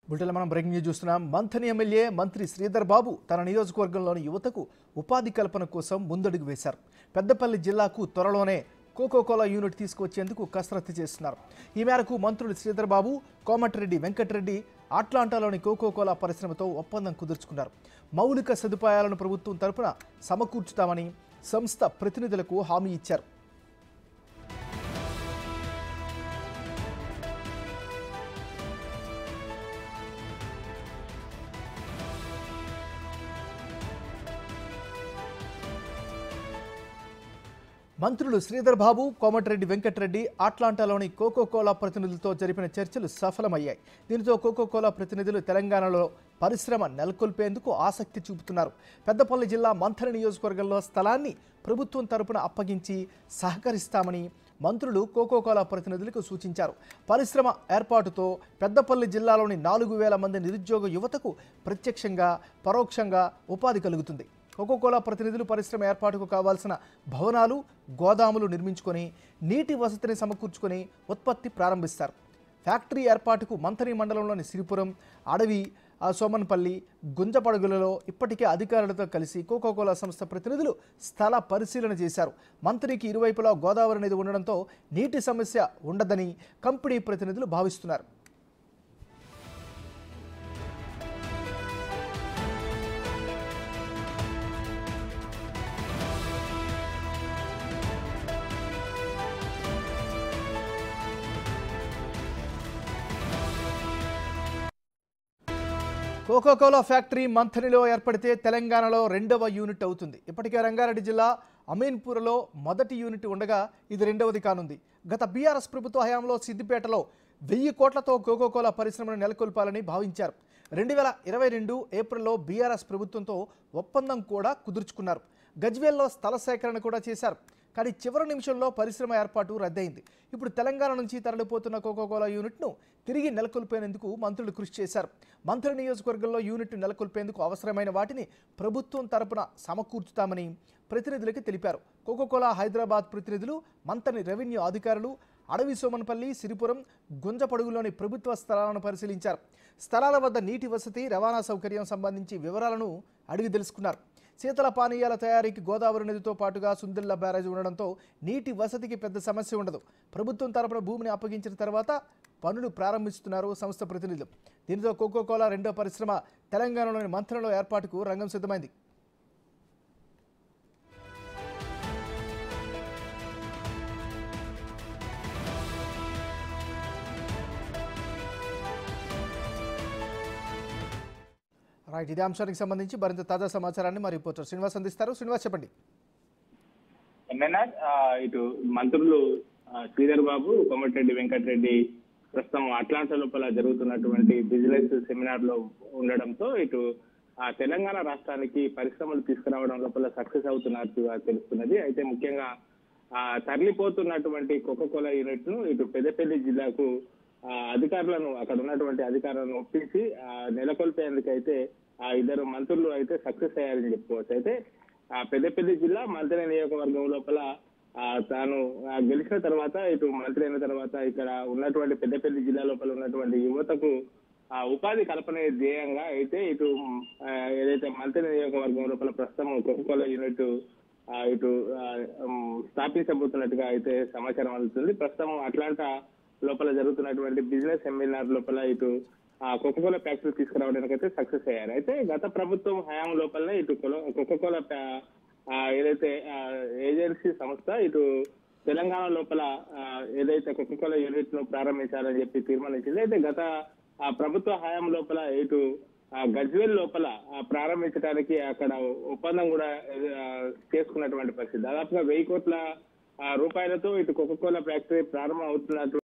బులెటిన్లో మనం breaking news చూస్తున్నాం మంథని ఎమ్మెల్యే మంత్రి శ్రీధర్ బాబు తన నియోజకవర్గంలోని యువతకు ఉపాధి కల్పన కోసం ముందడుగు వేశారు పెద్దపల్లి జిల్లాకు త్వరలోనే కోకోకోలా యూనిట్ తీసుకొచ్చేందుకు కసరత్తు చేస్తున్నారు ఈ మేరకు మంత్రులు శ్రీధర్ బాబు కోమటిరెడ్డి వెంకటరెడ్డి అట్లాంటాలోని కోకోకోలా పరిశ్రమతో ఒప్పందం కుదుర్చుకున్నారు మౌలిక సదుపాయాలను ప్రభుత్వం తరపున సమకూర్చుతామని సంస్థ ప్రతినిధులకు హామీ ఇచ్చారు మంత్రులు శ్రీధర్ బాబు కోమటిరెడ్డి వెంకటరెడ్డి అట్లాంటాలోని కోకోకోలా ప్రతినిధులతో జరిపిన చర్చలు సఫలమయ్యాయి దీనితో కోకోకోలా ప్రతినిధులు తెలంగాణలో పరిశ్రమ నెలకొల్పేందుకు ఆసక్తి చూపుతున్నారు పెద్దపల్లి జిల్లా మంథని నియోజకవర్గంలో స్థలాన్ని ప్రభుత్వం తరపున అప్పగించి సహకరిస్తామని మంత్రులు కోకోకోలా ప్రతినిధులకు సూచించారు పరిశ్రమ ఏర్పాటుతో పెద్దపల్లి జిల్లాలోని నాలుగు వేల మంది నిరుద్యోగ యువతకు ప్రత్యక్షంగా పరోక్షంగా ఉపాధి కలుగుతుంది కోకోకోలా ప్రతినిధులు పరిశ్రమ ఏర్పాటుకు కావాల్సిన భవనాలు గోదాములు నిర్మించుకొని నీటి వసతిని సమకూర్చుకొని ఉత్పత్తి ప్రారంభిస్తారు ఫ్యాక్టరీ ఏర్పాటుకు మంథని మండలంలోని సిరిపురం అడవి ఆ సోమన్పల్లి గుంజపడుగులలో ఇప్పటికే అధికారులతో కలిసి కోకోకోలా సంస్థ ప్రతినిధులు స్థల పరిశీలన చేశారు మంత్రికి ఇరువైపులా గోదావరి నది ఉండడంతో నీటి సమస్య ఉండదని కంపెనీ ప్రతినిధులు భావిస్తున్నారు కోకోకోలా ఫ్యాక్టరీ మంథనిలో ఏర్పడితే తెలంగాణలో రెండవ యూనిట్ అవుతుంది ఇప్పటికే రంగారెడ్డి జిల్లా అమీన్పూర్లో మొదటి యూనిట్ ఉండగా ఇది రెండవది కానుంది గత బీఆర్ఎస్ ప్రభుత్వ హయాంలో సిద్దిపేటలో వెయ్యి కోట్లతో కోకోకోలా పరిశ్రమను నెలకొల్పాలని భావించారు రెండు వేల ఇరవై రెండు ఏప్రిల్లో బీఆర్ఎస్ ప్రభుత్వంతో ఒప్పందం కూడా కుదుర్చుకున్నారు గజ్వేల్లో స్థల సేకరణ కూడా చేశారు కానీ చివరి నిమిషంలో పరిశ్రమ ఏర్పాటు రద్దయింది ఇప్పుడు తెలంగాణ నుంచి తరలిపోతున్న కోకోకోలా యూనిట్ను తిరిగి నెలకొల్పేందుకు మంత్రులు కృషి చేశారు మంత్రి నియోజకవర్గంలో యూనిట్ నెలకొల్పేందుకు అవసరమైన వాటిని ప్రభుత్వం తరపున సమకూర్చుతామని ప్రతినిధులకు తెలిపారు కోకోకోలా హైదరాబాద్ ప్రతినిధులు మంత్రి రెవెన్యూ అధికారులు అడవి సోమన్పల్లి సిరిపురం గుంజపడుగులోని ప్రభుత్వ స్థలాలను పరిశీలించారు స్థలాల వద్ద నీటి వసతి రవాణా సౌకర్యం సంబంధించి వివరాలను అడిగి తెలుసుకున్నారు శీతల పానీయాల తయారీకి గోదావరి నదితో పాటుగా సుందిల్ల బ్యారేజ్ ఉండడంతో నీటి వసతికి పెద్ద సమస్య ఉండదు ప్రభుత్వం తరపున భూమిని అప్పగించిన తర్వాత పనులు ప్రారంభిస్తున్నారు సంస్థ ప్రతినిధులు దీనితో కోకోకోలా రెండో పరిశ్రమ తెలంగాణలోని మంత్రంలో ఏర్పాటుకు రంగం సిద్ధమైంది రైట్ ఇదే అంశానికి సంబంధించి మరింత తాజా సమాచారాన్ని మా రిపోర్టర్ శ్రీనివాస్ అందిస్తారు శ్రీనివాస్ చెప్పండి ఎన్ఎన్ఆర్ ఇటు మంత్రులు ఆ, శ్రీధర్ బాబు కోమటిరెడ్డి వెంకటరెడ్డి ప్రస్తుతం అట్లాంటా లోపల జరుగుతున్నటువంటి బిజినెస్ సెమినార్ లో ఉండడంతో ఇటు ఆ తెలంగాణ రాష్ట్రానికి పరిశ్రమలు తీసుకురావడం లోపల సక్సెస్ అవుతున్నట్టుగా తెలుస్తున్నది అయితే ముఖ్యంగా ఆ తరలిపోతున్నటువంటి కోకోకోలా యూనిట్ ను ఇటు పెద్దపల్లి జిల్లాకు ఆ అధికారులను అక్కడ ఉన్నటువంటి అధికారులను ఒప్పించి ఆ నెలకొల్పేందుకైతే ఆ ఇద్దరు మంత్రులు అయితే సక్సెస్ అయ్యారని చెప్పుకోవచ్చు అయితే ఆ పెద్దపల్లి జిల్లా మంత్రి నియోజకవర్గం లోపల ఆ తాను ఆ గెలిచిన తర్వాత ఇటు మంత్రి అయిన తర్వాత ఇక్కడ ఉన్నటువంటి పెద్దపల్లి జిల్లా లోపల ఉన్నటువంటి యువతకు ఆ ఉపాధి కల్పన ధ్యేయంగా అయితే ఇటు ఆ, ఏదైతే మంత్రి నియోజకవర్గం లోపల ప్రస్తుతం కోకోకోలా యూనిట్ ఆ, ఇటు ఆ, ఉమ్, స్థాపించబోతున్నట్టుగా అయితే సమాచారం అందుతుంది ప్రస్తుతం అట్లాంటా లోపల జరుగుతున్నటువంటి బిజినెస్ సెమినార్ లోపల ఇటు ఆ కోకోకోలా ఫ్యాక్టరీ తీసుకురావడానికి అయితే సక్సెస్ అయ్యారు అయితే గత ప్రభుత్వం హయాం లోపలనే ఇటు కొల- కోకోకోలా ఫ్యా- ఆ, ఏదైతే ఆ, ఏజెన్సీ సంస్థ ఇటు తెలంగాణ లోపల ఆ, ఏదైతే కోకోకోలా యూనిట్ ను ప్రారంభించాలని చెప్పి తీర్మానించింది అయితే గత ఆ ప్రభుత్వ హయాం లోపల ఇటు ఆ గజ్వేల్ లోపల ఆ, ప్రారంభించడానికి అక్కడ ఒప్పందం కూడా ఆ, చేసుకున్నటువంటి పరిస్థితి దాదాపుగా వెయ్యి కోట్ల ఆ, రూపాయలతో ఇటు కోకోకోలా ఫ్యాక్టరీ ప్రారంభం అవుతున్నటువంటి